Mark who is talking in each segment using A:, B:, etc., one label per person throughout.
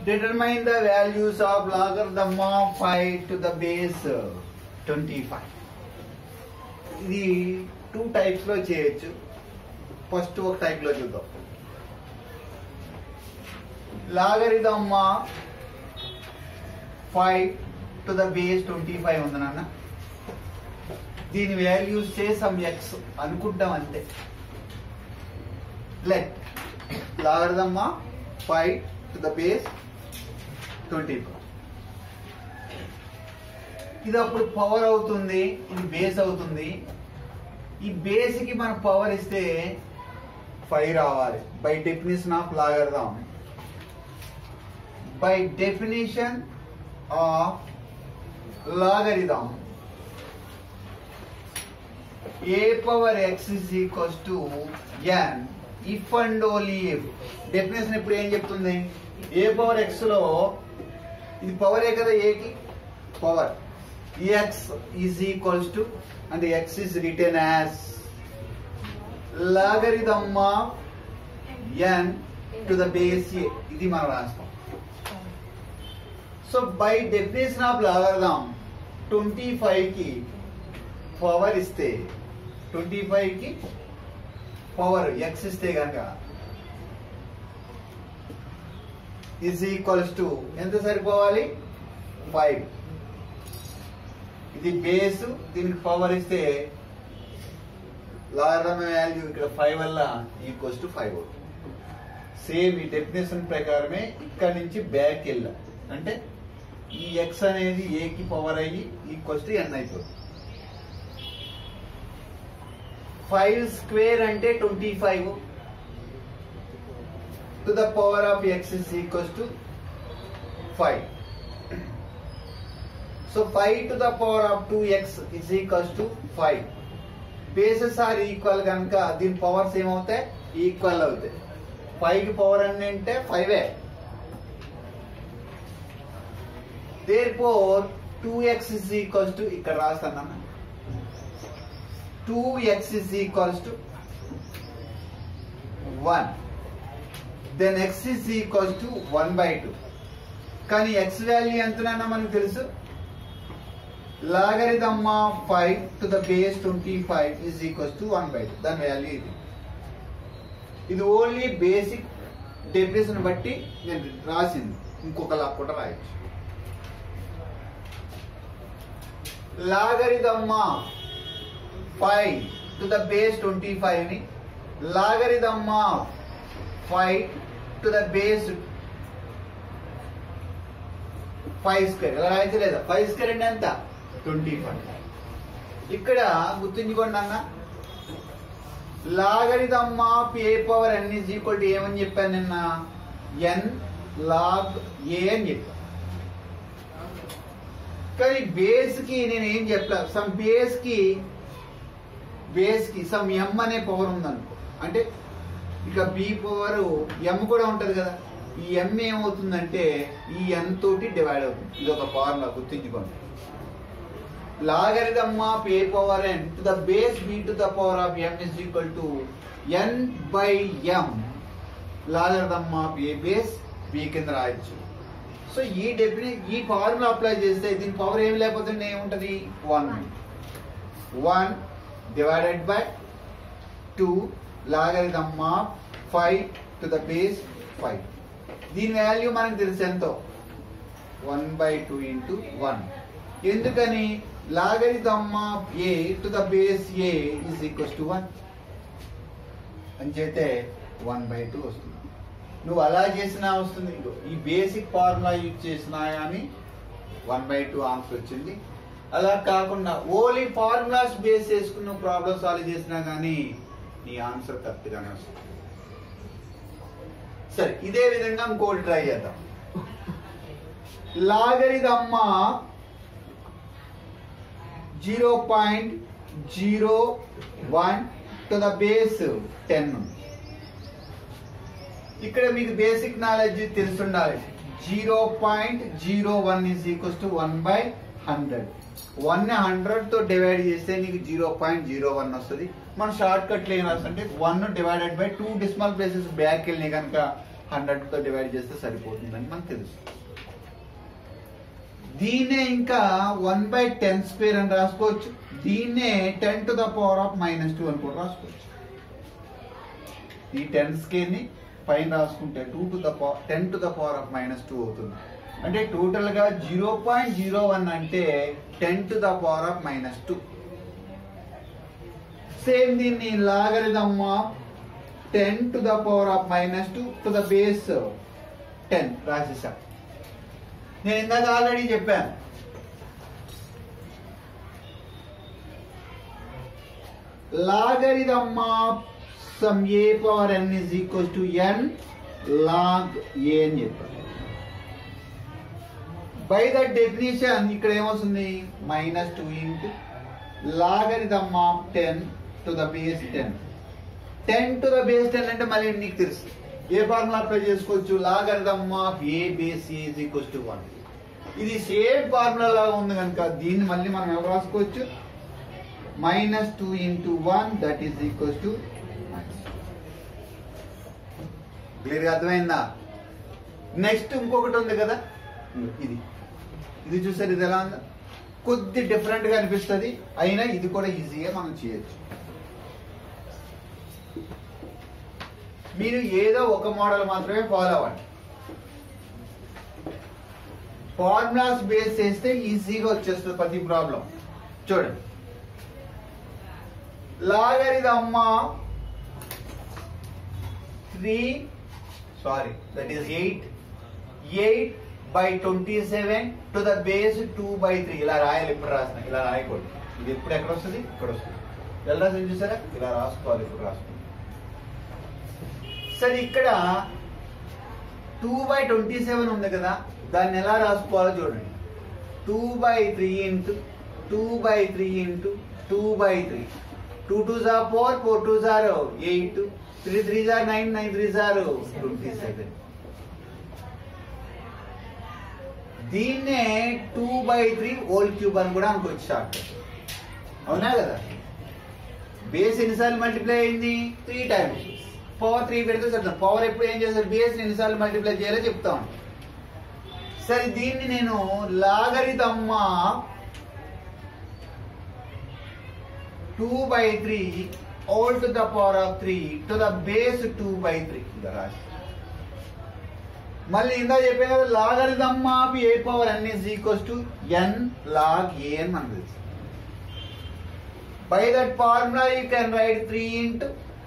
A: Determine the values of logarithm of 5 to the base uh, 25. ఇది two types లో చేయొచ్చు first ఒక type లో చూద్దాం logarithm five to the base twenty five ఉంది నాన్న దీని వాల్యూస్ సే సమ్ ఎక్స్ అనుకుంటాం అంతే let logarithm five to the base twenty five ఇది అప్పుడు పవర్ అవుతుంది ఇది బేస్ అవుతుంది ఈ బేస్ కి మనం పవర్ ఇస్తే ఫైవ్ రావాలి by definition of logarithm by definition of logarithm A power X is equals to N if and only if definition ఇప్పుడు ఏం చెప్తుంది ఏ పవర్ ఎక్స్ లో ఇది పవరే కదా ఏకి power X is equals to and X is return as logarithm of N to the base A ఇది మనం రాస్తాం so by definition of logarithm twenty five కి పవర్ ఇస్తే ట్వంటీ ఫైవ్ కి పవర్ ఎక్స్ ఇస్తే కనుక ఈజ్ ఈక్వల్స్ టు ఎంత సరిపోవాలి ఫైవ్ ఇది బేస్ దీనికి పవర్ ఇస్తే లాగరిథమ్ వాల్యూ ఇక్కడ ఫైవ్ వల్ల ఈక్వల్స్ టు ఫైవ్ అవుతుంది సేమ్ ఈ డెఫినేషన్ ప్రకారమే ఇక్కడ నుంచి బ్యాక్ వెళ్ళా అంటే ఈ ఎక్స్ అనేది ఏకి పవర్ అయ్యి ఈక్వల్స్ టు ఎన్ అయిపోతుంది ఫైవ్ స్క్వేర్ అంటే twenty five to the power of X is equals to five so five to the power of two X is equals to five bases are equal కనుక దీని powers ఏమవుతాయి equal అవుతాయి five కి power అన్ని అంటే ఫైవే therefore two X is equals to ఇక్కడ రాస్తానన్నా two X is equals to one then X is equals to one by two కానీ ఎక్స్ వాల్యూ ఎంతనన్నా మనకు తెలుసు logarithm of five to the base twenty five is equals to one by two దాని value ఇది ఇది only basic definition బట్టి నేను రాసింది ఇంకొకలా కూడా రాయొచ్చు logarithm of five to the base twenty five ని logarithm of five to the base five square ఎలా రాయచ్చు లేదా ఫైవ్ స్క్వేర్ అంటే ఎంత ట్వంటీ ఫైవ్ ఇక్కడ గుర్తుంచుకోండి అన్న logarithm of A power N is equal to ఏమని చెప్పాను నిన్న ఎన్ లాగ్ ఏ అని చెప్పాను కానీ బేస్ కి నేను ఏం చెప్పా సమ్ బేస్ కి బేస్ కి సమ్ ఎం అనే పవర్ ఉందనుకో అంటే ఇక బి పవర్ ఎం కూడా ఉంటది కదా ఈ ఎం ఏమవుతుందంటే ఈ ఎన్ తోటి డివైడ్ అవుతుంది ఇది ఒక ఫార్ములా గుర్తుంచుకోండి logarithm of A power N to the base B to the power of M is equal to N by M logarithm of A base B కింద రాయొచ్చు సో ఈ డెఫిని ఈ ఫార్ములా అప్లై చేస్తే దీని పవర్ ఏం లేకపోతే ఏముంటది one one divided by two logarithm of five to the base five దీని వాల్యూ మనకు తెలుసు ఎంతో one by two into one ఎందుకని logarithm of A to the base A is equals to one అని చేస్తే వన్ బై టూ వస్తుంది నువ్వు అలా చేసినా వస్తుంది ఇదిగో ఈ బేసిక్ ఫార్ములా యూజ్ చేసినా కానీ వన్ బై టూ ఆన్సర్ వచ్చింది అలా కాకుండా ఓన్లీ ఫార్ములాస్ బేస్ చేసుకున్న ప్రాబ్లమ్ సాల్వ్ చేసినా కానీ నీ ఆన్సర్ కరెక్ట్ గానే వస్తుంది సరే ఇదే విధంగా ఇంకోటి ట్రై చేద్దాం లాగరిథమ్మ zero point zero one to the base ten ఇక్కడ మీకు బేసిక్ నాలెడ్జ్ తెలుసుండాలి zero point zero one is equals to one by hundred one hundred తో డివైడ్ చేస్తే నీకు జీరో పాయింట్ జీరో వన్ వస్తుంది మన షార్ట్ కట్ లో ఏం రాస్తుంటే one divided by two decimal places back వెళ్ళినాయి కనుక హండ్రెడ్ తో డివైడ్ చేస్తే సరిపోతుందని మనకు తెలుసు దీన్నే ఇంకా వన్ బై టెన్ స్క్వేర్ అని రాసుకోవచ్చు దీన్నే ten to the power of minus two అని కూడా రాసుకోవచ్చు ఈ టెన్ స్క్వేర్ ని పైన రాసుకుంటే two to the power ten to the power of minus two అవుతుంది అంటే టోటల్ గా జీరో పాయింట్ జీరో వన్ అంటే ten to the power of minus two same దీన్ని logarithm of ten to the power of minus two to the base ten రాసేసా నేను ఇందాక already చెప్పాను logarithm of some A power N is equal to N log ఏ అని చెప్పాను by that definition ఇక్కడ ఏమొస్తుంది minus two into logarithm of ten to the base ten ten to the base ten అంటే మళ్ళీ నీకు తెలుసు ఏ ఫార్ములా అప్లై చేసుకోవచ్చు logarithm of A base is equals to one ఇది సేమ్ ఫార్ములా లాగా ఉంది కనుక దీన్ని మళ్ళీ మనం ఎలా రాసుకోవచ్చు minus two into one that is equals to క్లియర్గా అర్థమైందా నెక్స్ట్ ఇంకొకటి ఉంది కదా ఇది ఇది చూసారు ఇది ఎలా ఉందా కొద్ది డిఫరెంట్ గా అనిపిస్తుంది అయినా ఇది కూడా ఈజీగా మనం చేయొచ్చు మీరు ఏదో ఒక మోడల్ మాత్రమే ఫాలో అవ్వండి ఫార్ములాస్ బేస్ చేస్తే ఈజీగా వచ్చేస్తుంది ప్రతి ప్రాబ్లం చూడండి logarithm three sorry that is eight eight by twenty seven to the base two by three ఇలా రాయాలి ఇప్పుడు రాసిన ఇలా రాయకూడదు ఇది ఎప్పుడు ఎక్కడ వస్తుంది ఇక్కడ వస్తుంది ఎలా రాసింది చూసారా ఇలా రాసుకోవాలి ఇప్పుడు రాసుకోవాలి సరే ఇక్కడ టూ బై ట్వంటీ సెవెన్ ఉంది కదా దాన్ని ఎలా రాసుకోవాలో చూడండి two by three into two by three into two by three two two జార్ ఫోర్ ఫోర్ టూ జార్ ఎయిట్ త్రీ త్రీ జార్ నైన్ నైన్ త్రీ జార్ ట్వంటీ సెవెన్ దీన్నే two by three whole cube అని కూడా అనుకోవచ్చు షార్ట్ అవునా కదా బేస్ ఎన్నిసార్లు మల్టిప్లై అయింది త్రీ టైమ్స్ పవర్ త్రీ పెడితే చెప్తాను పవర్ ఎప్పుడు ఏం చేస్తారు బేస్ ఎన్నిసార్లు మల్టిప్లై చేయాలో చెప్తాను సరే దీన్ని నేను logarithm two by three whole to the power of three to the base two by three రాసి మళ్ళీ ఇందా చెప్పాను కదా logarithm of A power N is equals to N log ఏ అని మనకు తెలుసు by that formula you can write three into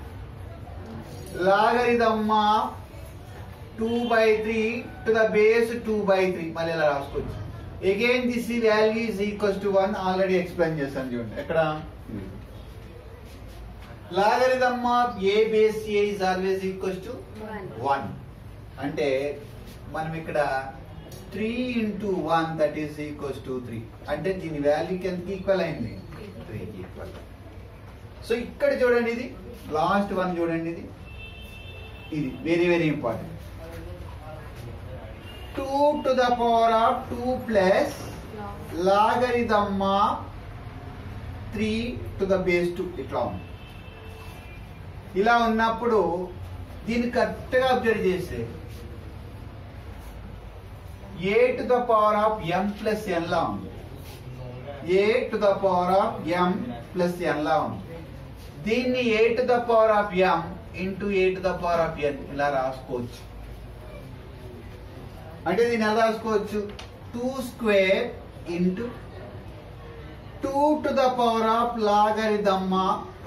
A: logarithm of two by three to the base two by three మళ్ళీ ఇలా రాసుకోవచ్చు అగైన్ దిస్ ఈ value is equals to one already explain చేశాను చూడండి ఎక్కడ logarithm of A base a is always equals to one అంటే మనం ఇక్కడ three into one that is equals to three అంటే దీని వాల్యూకి ఎంత ఈక్వల్ అయింది త్రీకి ఈక్వల్ సో ఇక్కడ చూడండి ఇది లాస్ట్ వన్ చూడండి ఇది ఇది very very important two to the power of two plus logarithm three to the base two ఇట్లా ఉంది ఇలా ఉన్నప్పుడు దీన్ని కరెక్ట్గా అబ్జర్వ్ చేస్తే a to the power of m plus n లా ఉంది a to the power of m plus n లా ఉంది దీన్ని a to the power of m into a to the power of n ఇలా రాసుకోవచ్చు అంటే దీన్ని ఎలా రాసుకోవచ్చు two square into two to the power of logarithm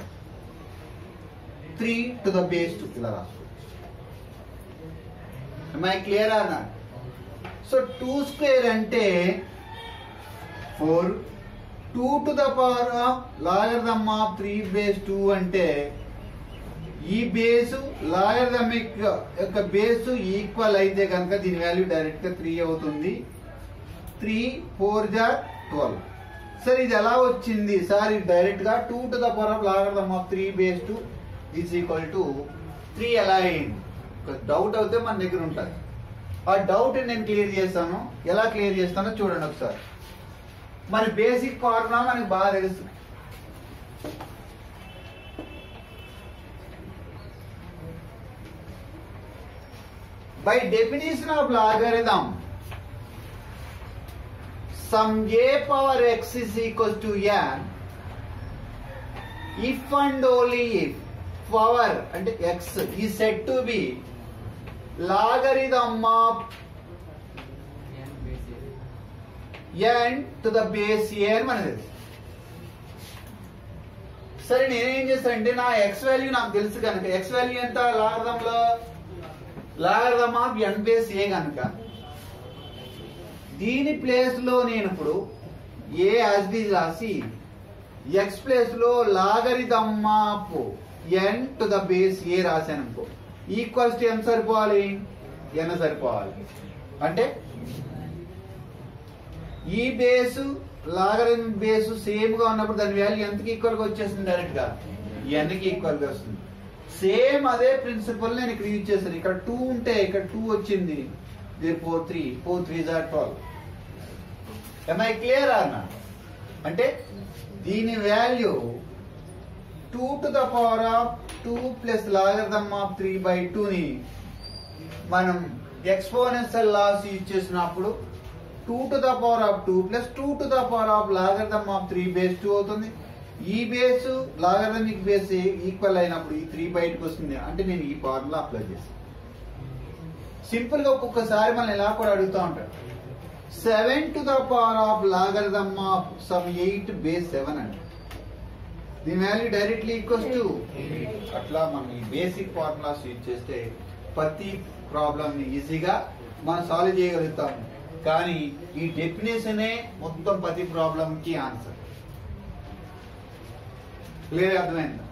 A: three to the base two ఇలా రాసుకోవచ్చు మై క్లియర్ అన్నా సో టూ స్క్వేర్ అంటే four two to the power of logarithm of three base two అంటే ఈ బేసు లాగరిథమ్ యొక్క base equal అయితే కనుక దీని వాల్యూ డైరెక్ట్ గా త్రీ అవుతుంది త్రీ ఫోర్ జా ట్వెల్వ్ సార్ ఇది ఎలా వచ్చింది సార్ ఇది డైరెక్ట్ గా two to the power of logarithm of three base two is equal to three ఎలా అయింది డౌట్ అవుతే మన దగ్గర ఉంటుంది ఆ డౌట్ నేను క్లియర్ చేస్తాను ఎలా క్లియర్ చేస్తానో చూడండి ఒకసారి మన బేసిక్ ఫార్ములా మనకి బాగా తెలుసు by definition of logarithm sum a power x is equal to n if and only if power అంటే x is said to be logarithm of n to the base a అని మనకు తెలుసు సరే నేనేం చేస్తానంటే నా ఎక్స్ వాల్యూ నాకు తెలుసు కనుక ఎక్స్ వాల్యూ ఎంత లాగర్థంలో logarithm of n base a కనుక దీని ప్లేస్ లో నేను ఇప్పుడు ఏ అస్ది రాసి ఎక్స్ ప్లేస్ లో logarithm of N to the base a రాశాను అనుకో ఈక్వల్స్ టు ఎంత సరిపోవాలి ఎన్ సరిపోవాలి అంటే ఈ బేసు లాగరిథం బేసు సేమ్ గా ఉన్నప్పుడు దాని వాల్యూ ఎంతకి ఈక్వల్ గా వచ్చేస్తుంది డైరెక్ట్ గా n కి ఈక్వల్ గా వస్తుంది సేమ్ అదే ప్రిన్సిపల్ నేను ఇక్కడ యూజ్ చేశాను ఇక్కడ టూ ఉంటే ఇక్కడ టూ వచ్చింది ఫోర్ త్రీ ఫోర్ త్రీ జార్ ట్వెల్వ్ ఎంఐ క్లియర్ అన్న అంటే దీని value two to the power of two plus logarithm of three బై ని మనం ఎక్స్పోనెన్షియల్ లాస్ యూజ్ చేసినప్పుడు two to the power of two plus two to the power of logarithm of three base two అవుతుంది ఈ base logarithmic base equal అయినప్పుడు ఈ three బయటకు వస్తుంది అంటే నేను ఈ ఫార్ములా అప్లై చేస్తాను సింపుల్ గా ఒక్కొక్కసారి మనం ఇలా కూడా అడుగుతూ ఉంటాడు seven to the power of logarithm of some eight base seven అంటే దీని వాల్యూ డైరెక్ట్లీ ఈక్వల్స్ టు అట్లా మనం ఈ బేసిక్ ఫార్ములాస్ యూజ్ చేస్తే ప్రతి ప్రాబ్లమ్ ని ఈజీగా మనం సాల్వ్ చేయగలుగుతాం కానీ ఈ డెఫినేషనే మొత్తం ప్రతి ప్రాబ్లం కి ఆన్సర్ క్లియర్ అర్థమైందా